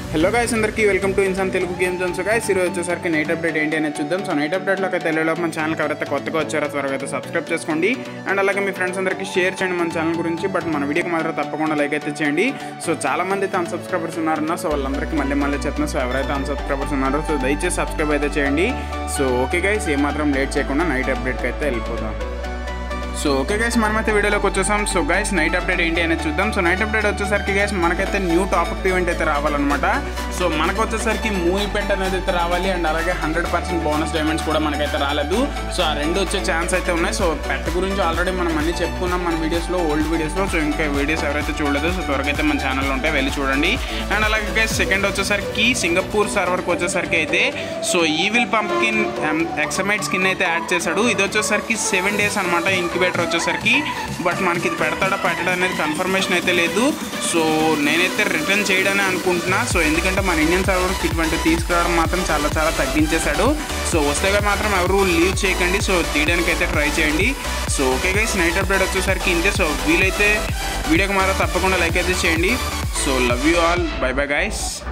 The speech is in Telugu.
హలో గాయస్ అందరికీ welcome to Insaan Telugu game zone so guys ఈరోజు వచ్చేసరికి నైట్ అప్డేట్ ఏంటి అనేది చూద్దాం సో నైట్ అప్డేట్లోకి అయితే వెళ్ళేలోపు మన ఛానల్కి ఎవరైతే కొత్తగా వచ్చారో త్వరగా అయితే సబ్స్క్రైబ్ చేసుకోండి అండ్ అలాగే మీ ఫ్రెండ్స్ అందరికీ షేర్ చేయండి మన ఛానల్ గురించి బట్ మన వీడియోకి మాత్రం తప్పకుండా లైక్ అయితే చేయండి సో చాలా మంది అయితే అన్సబ్స్క్రైబర్స్ ఉన్నారన్న సో వాళ్ళందరికీ మళ్ళీ మళ్ళీ చెప్తున్నా సో ఎవరైతే అన్సబ్స్క్రైబర్స్ ఉన్నారో సో దయచేసి సబ్స్క్రైబ్ అయితే చేయండి సో ఓకే గైస్ ఏమాత్రం లేట్ చేయకుండా నైట్ అప్డేట్కి అయితే వెళ్ళిపోదాం సో ఓకే గైస్ మనమైతే వీడియోలోకి వచ్చేసాం సో గైస్ నైట్ అప్డేట్ ఏంటి అనేది చూద్దాం సో నైట్ అప్డేట్ వచ్చేసరికి గైస్ మనకైతే న్యూ టాపిక్ ఈవెంట్ అయితే రావాలన్నమాట సో మనకు వచ్చేసరికి మూవీ పెట్ అనేది అయితే రావాలి అండ్ అలాగే హండ్రెడ్ పర్సెంట్ బోనస్ డైమండ్స్ కూడా మనకైతే రాలేదు సో ఆ రెండు వచ్చే ఛాన్స్ అయితే ఉన్నాయి సో పెట్ గురించి ఆల్రెడీ మనం అన్ని చెప్పుకున్నాం మన వీడియోస్లో ఓల్డ్ వీడియోస్లో సో ఇంకా వీడియోస్ ఎవరైతే చూడలేదు సో త్వరగా అయితే మన ఛానల్లో ఉంటాయి వెళ్ళి చూడండి అండ్ అలాగే గైస్ సెకండ్ వచ్చేసరికి సింగపూర్ సర్వర్కి వచ్చేసరికి అయితే సో ఈవిల్ పంప్కిన్ ఎక్సమైట్ స్కిన్ అయితే యాడ్ చేశాడు ఇది వచ్చేసరికి సెవెన్ డేస్ అనమాట ఇంక్యుబేటర్ వచ్చేసరికి బట్ మనకి ఇది పెడతాడా పెట్టడా అనేది కన్ఫర్మేషన్ అయితే లేదు సో నేనైతే రిటర్న్ చేయడమే అనుకుంటున్నా సో ఎందుకంటే మన ఇండియన్ సర్వర్కి ఇటువంటి తీసుకురావడం మాత్రం చాలా చాలా తగ్గించేశాడు సో వస్తేగా మాత్రం ఎవరు లీవ్ చేయకండి సో తీయడానికి అయితే ట్రై చేయండి so okay guys night update వచ్చేసరికి ఇంతే సో వీలైతే వీడియోకి మాత్రం తప్పకుండా లైక్ అయితే చేయండి so love you all bye bye guys